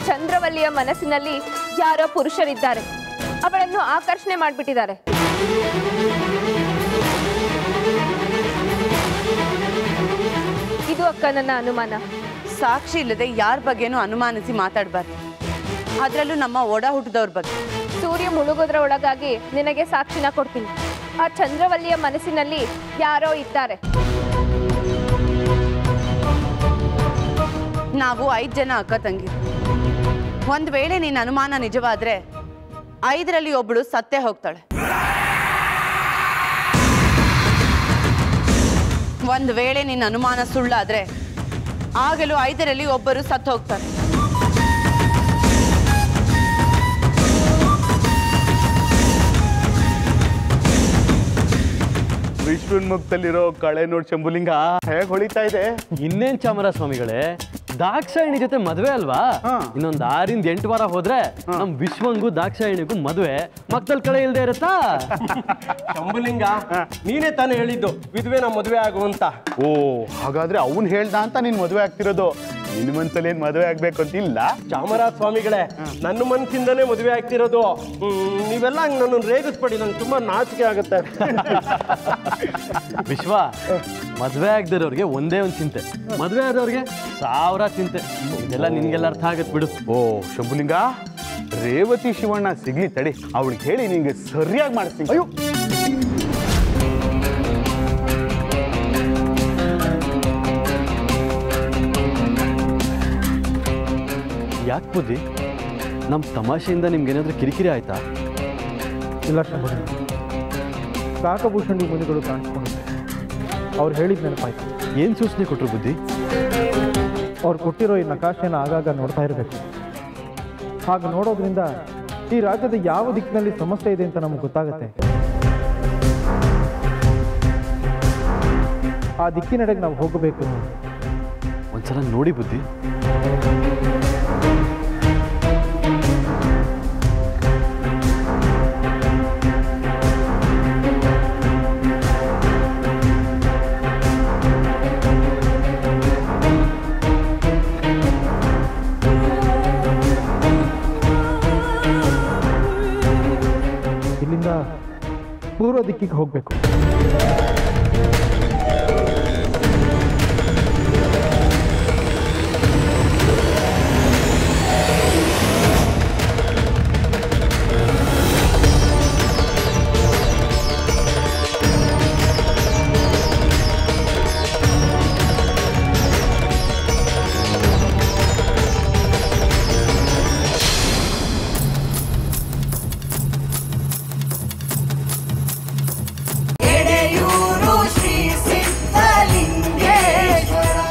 ಚಂದ್ರವಲ್ಲಿಯ ಮನಸ್ಸಿನಲ್ಲಿ ಯಾರೋ ಪುರುಷರಿದ್ದಾರೆ ಅವಳನ್ನು ಆಕರ್ಷಣೆ ಮಾಡಿಬಿಟ್ಟಿದ್ದಾರೆ ಇದು ಅಕ್ಕ ನನ್ನ ಅನುಮಾನ ಸಾಕ್ಷಿ ಇಲ್ಲದೆ ಯಾರ ಬಗ್ಗೆನೂ ಅನುಮಾನಿಸಿ ಮಾತಾಡಬಾರ್ದು ಅದರಲ್ಲೂ ನಮ್ಮ ಒಡ ಹುಟ್ಟಿದವ್ರ ಬಗ್ಗೆ ಸೂರ್ಯ ಮುಳುಗೋದ್ರ ಒಳಗಾಗಿ ನಿನಗೆ ಸಾಕ್ಷಿನ ಕೊಡ್ತೀನಿ ಆ ಚಂದ್ರವಲ್ಲಿಯ ಮನಸ್ಸಿನಲ್ಲಿ ಯಾರೋ ಇದ್ದಾರೆ ನಾವು ಐದು ಜನ ಅಕ್ಕ ತಂಗಿ ಒಂದು ವೇಳೆ ನಿನ್ನ ಅನುಮಾನ ನಿಜವಾದ್ರೆ ಐದರಲ್ಲಿ ಒಬ್ಬಳು ಸತ್ತೇ ಹೋಗ್ತಾಳೆ ಒಂದು ವೇಳೆ ನಿನ್ನ ಅನುಮಾನ ಸುಳ್ಳಾದ್ರೆ ಆಗಲೂ ಐದರಲ್ಲಿ ಒಬ್ಬರು ಸತ್ತು ಹೋಗ್ತಾರೆ ವಿಶ್ವನ್ ಮುಖದಲ್ಲಿರೋ ಕಳೆ ನೋಡ್ ಶಂಭುಲಿಂಗ ಹೇಗ್ ಹೊಳಿತಾ ಇದೆ ಇನ್ನೇನ್ ಚಾಮರ ಸ್ವಾಮಿಗಳೇ ದಾಕ್ಷಾಯಿಣಿ ಜೊತೆ ಮದ್ವೆ ಅಲ್ವಾ ಹಾ. ಇನ್ನೊಂದ್ ಆರಿಂದ ಎಂಟು ವಾರ ಹೋದ್ರೆ ನಮ್ ವಿಶ್ವಂಗೂ ದಾಕ್ಷಾಯಿಣಿಗೂ ಮದ್ವೆ ಮಕ್ಕಳ ಕಡೆ ಇಲ್ದೇ ಇರತ್ತಾ ಶಂಭುಲಿಂಗ ನೀನೇ ತಾನೇ ಹೇಳಿದ್ದು ವಿಧವೆನ ಮದುವೆ ಆಗು ಅಂತ ಓ ಹಾಗಾದ್ರೆ ಅವನ್ ಹೇಳ್ದ ಅಂತ ನೀನ್ ಮದುವೆ ಆಗ್ತಿರೋದು ನಿನ್ ಮನ್ಸಲ್ಲಿ ಏನ್ ಮದುವೆ ಆಗ್ಬೇಕು ಅಂತ ಇಲ್ಲ ಚಾಮರಾಜ ಸ್ವಾಮಿಗಳೇ ನನ್ನ ಮನಸ್ಸಿಂದನೇ ಮದುವೆ ಆಗ್ತಿರೋದು ಹ್ಮ್, ನೀವೆಲ್ಲ ಹಂಗ್ ನನ್ನನ್ನು ರೇಗಿಸ್ಬೇಡಿ ನಂಗೆ ತುಂಬಾ ನಾಚಿಕೆ ಆಗುತ್ತೆ ವಿಶ್ವ ಮದ್ವೆ ಆಗದಿರೋರ್ಗೆ ಒಂದೇ ಒಂದ್ ಚಿಂತೆ ಮದ್ವೆ ಆದವ್ರಿಗೆ ಸಾವಿರ ಚಿಂತೆ ಇದೆಲ್ಲ ನಿನ್ಗೆಲ್ಲ ಅರ್ಥ ಆಗತ್ ಬಿಡು ಓ ಶಂಭುಲಿಂಗ ರೇವತಿ ಶಿವಣ್ಣ ಸಿಗ್ಲಿ ತಡಿ ಅವಳಿಗೆ ಹೇಳಿ ನಿಂಗೆ ಸರಿಯಾಗಿ ಮಾಡಿಸ್ತೀನಿ ಅಯ್ಯೋ ಯಾಕೆ ಬುದ್ಧಿ ನಮ್ ತಮಾಷೆಯಿಂದ ನಿಮ್ಗೆ ಏನಾದ್ರೂ ಕಿರಿಕಿರಿ ಆಯ್ತಾ ಇಲ್ಲ ಶಂಭುಲಿಂಗ ಕಾಕಭೂಷಣಿ ಮುನಿಗಳು ಕಾಣಿಸ್ಕೊಂಡಿದ್ದೆ ಅವ್ರು ಹೇಳಿದ ನೆನಪಾಯ್ತು ಏನ್ ಸೂಚನೆ ಕೊಟ್ರು ಬುದ್ಧಿ ಅವ್ರು ಕೊಟ್ಟಿರೋ ಈ ನಕಾಶೆನ ಆಗಾಗ ನೋಡ್ತಾ ಇರಬೇಕು ಹಾಗೆ ನೋಡೋದ್ರಿಂದ ಈ ರಾಜ್ಯದ ಯಾವ ದಿಕ್ಕಿನಲ್ಲಿ ಸಮಸ್ಯೆ ಇದೆ ಅಂತ ನಮಗೆ ಗೊತ್ತಾಗುತ್ತೆ ಆ ದಿಕ್ಕಿನೆಡೆಗೆ ನಾವು ಹೋಗಬೇಕು ಒಂದ್ಸಲ ನೋಡಿ ಬುದ್ಧಿ ಇಲ್ಲಿಂದ ಪೂರ್ವ ದಿಕ್ಕಿಗೆ ಹೋಗಬೇಕು